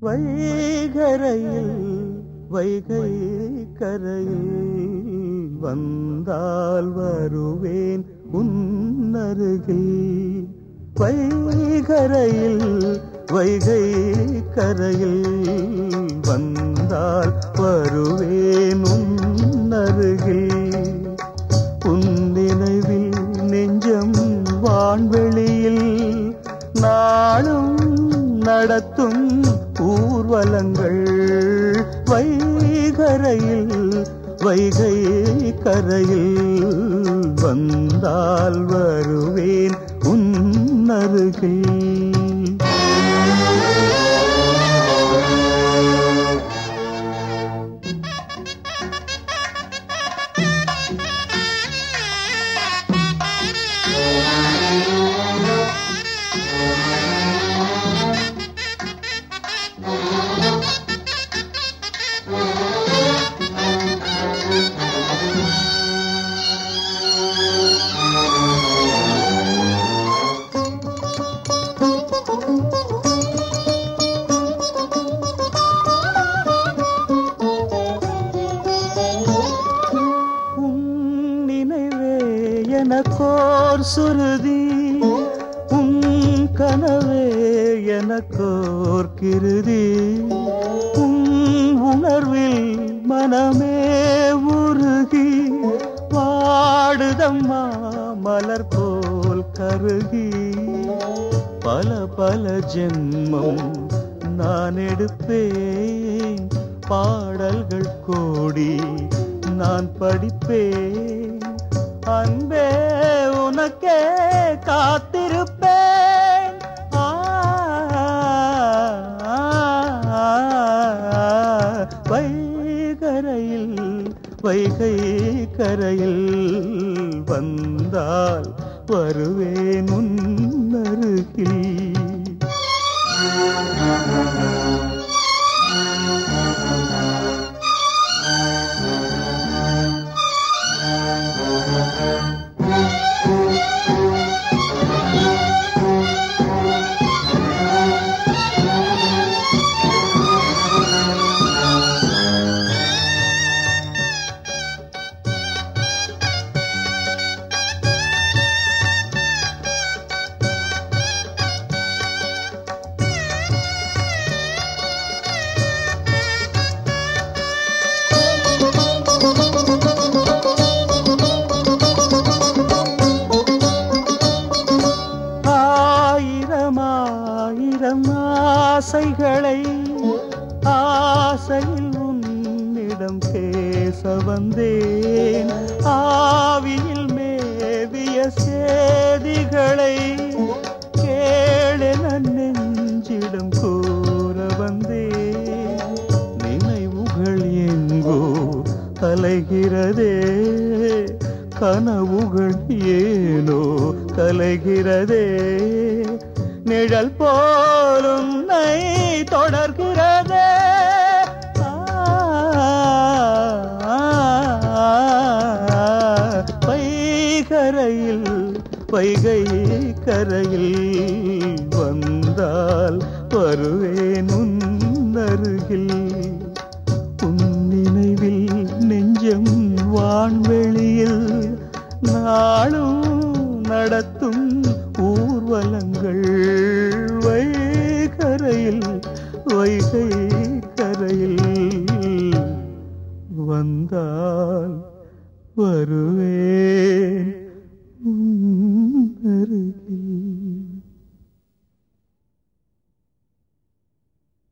வைகரையில் வைகை கரையில் வந்தால் வருவேன் உன்னருகில் வைகரையில் வைகை கரையில் வந்தால் வருவேன் உன்னருகில் உன் நினைவில் நெஞ்சம் வான்வெளியில் நாளும் நடத்தும் ஊர்வலங்கள் வைகரையில் வைகை கரையில் வந்தால் வருவேன் உன்னருகில் உன் நினைவே எனக்கோர் சுருதி உன் கனவே எனக்கோர் கிருதி உன் உணர்வில் மனமே உருகி வாடுதம்மா மலர் போல் கருகி பல பல ஜென்மம் நான் எடுப்பேன் பாடல்கள் கோடி நான் படிப்பேன் அன்பே உனக்கே காத்திருப்பேன் ஆ, வைகரையில் வைகை கரையில் வந்தால் வருவேன் உன்னருகில் ஆயிரம் ஆயிரம் ஆசைகளை ஆசையில் உன்னிடம் பேச வந்தேன் ஆவியில் மேவிய சேதிகளை கேளென நெஞ்சிடம் கூற வந்தேன் நினைவுகள் எங்கோ அலைகிறதே கனவுகள் ஏனோ கலைகிறதே நிழல் போலும் நை தொடர்கிறதே வைகரையில் வைகை கரையில் வந்தால் வருவேன் உன்னருகில் உன் நினைவில் நெஞ்சம் வான்வெளியில் நாளும் நடத்தும் ஊர்வலங்கள் வைகரையில் வைகை கரையில் வந்தால் வருவே